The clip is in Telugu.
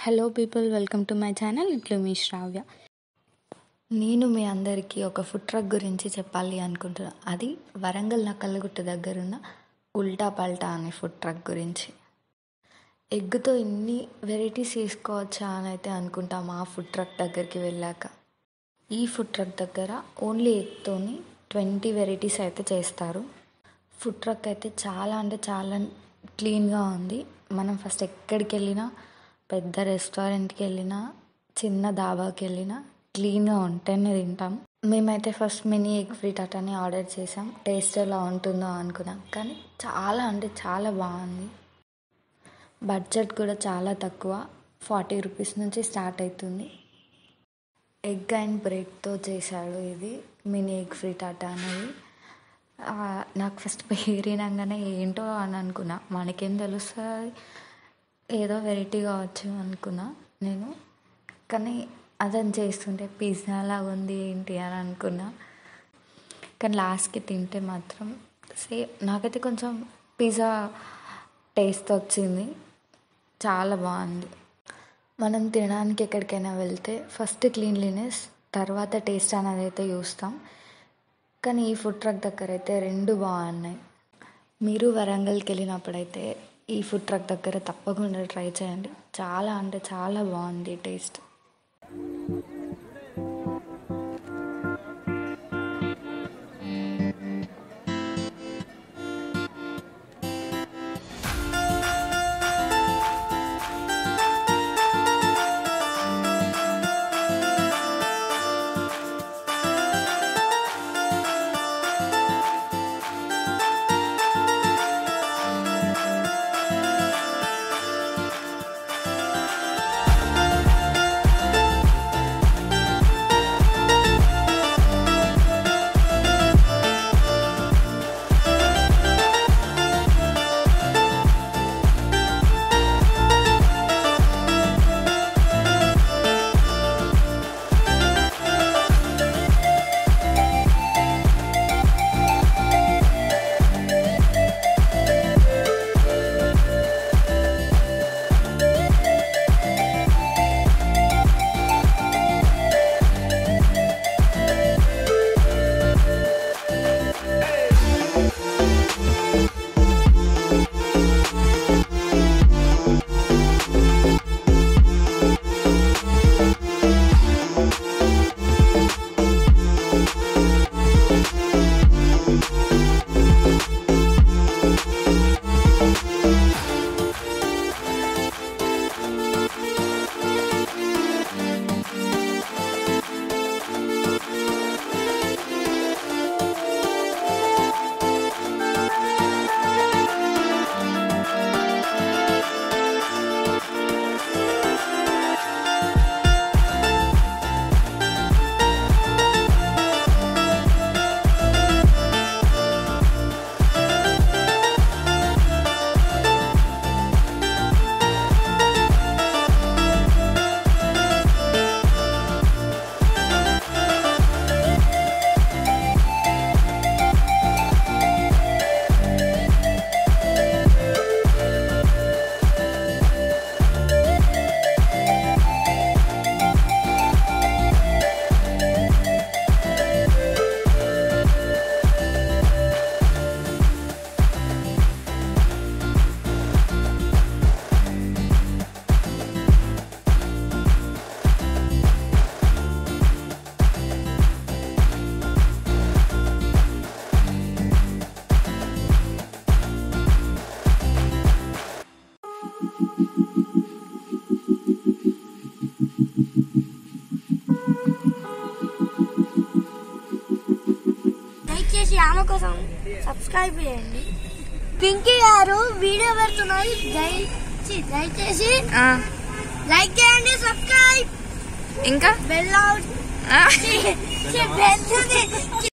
hello people welcome to my channel ఇట్లు మీ శ్రావ్య నేను మీ అందరికీ ఒక ఫుడ్ ట్రక్ గురించి చెప్పాలి అనుకుంటున్నాను అది వరంగల్ నక్కలగుట్ట దగ్గరున్న ఉల్టా పల్టా అనే ఫుడ్ ట్రక్ గురించి ఎగ్గుతో ఇన్ని వెరైటీస్ చేసుకోవచ్చా అని అయితే అనుకుంటాం ఆ ఫుడ్ ట్రక్ దగ్గరికి వెళ్ళాక ఈ ఫుడ్ ట్రక్ దగ్గర ఓన్లీ ఎగ్తోని ట్వంటీ వెరైటీస్ అయితే చేస్తారు ఫుడ్ ట్రక్ అయితే చాలా అంటే చాలా క్లీన్గా ఉంది మనం ఫస్ట్ ఎక్కడికి వెళ్ళినా పెద్ద రెస్టారెంట్కి వెళ్ళినా చిన్న దాబాకి వెళ్ళినా క్లీన్గా ఉంటేనే తింటాం మేమైతే ఫస్ట్ మినీ ఎగ్ ఫ్రీట్ అని ఆర్డర్ చేసాం టేస్ట్ ఎలా ఉంటుందో అనుకున్నాం కానీ చాలా అంటే చాలా బాగుంది బడ్జెట్ కూడా చాలా తక్కువ ఫార్టీ రూపీస్ నుంచి స్టార్ట్ అవుతుంది ఎగ్ అండ్ బ్రెడ్తో చేశాడు ఇది మినీ ఎగ్ ఫ్రీటాటా అనేది ఆ, నాకు ఫస్ట్ పేరినంగానే ఏంటో అని అనుకున్నా మనకేం తెలుస్తుంది ఏదో వెరైటీ కావచ్చు అనుకున్నా నేను కానీ అతను చేస్తుంటే పిజ్జా లాగా ఉంది ఏంటి అని అనుకున్నా కానీ లాస్ట్కి తింటే మాత్రం సేమ్ నాకైతే కొంచెం పిజ్జా టేస్ట్ వచ్చింది చాలా బాగుంది మనం తినడానికి ఎక్కడికైనా వెళ్తే ఫస్ట్ క్లీన్లీనెస్ తర్వాత టేస్ట్ అనేది అయితే చూస్తాం కానీ ఈ ఫుడ్ ట్రక్ దగ్గర అయితే రెండు బాగున్నాయి మీరు వరంగల్కి వెళ్ళినప్పుడైతే ఈ ఫుడ్ ట్రక్ దగ్గర తప్పకుండా ట్రై చేయండి చాలా అంటే చాలా బాగుంది టేస్ట్ దయచేసి ఆమె కోసం సబ్స్క్రైబ్ చేయండి పింకీ గారు వీడియో పెడుతున్నారు దయచి దయచేసి లైక్ చేయండి సబ్స్క్రైబ్ ఇంకా బెల్ అవుట్ ఆ, బెల్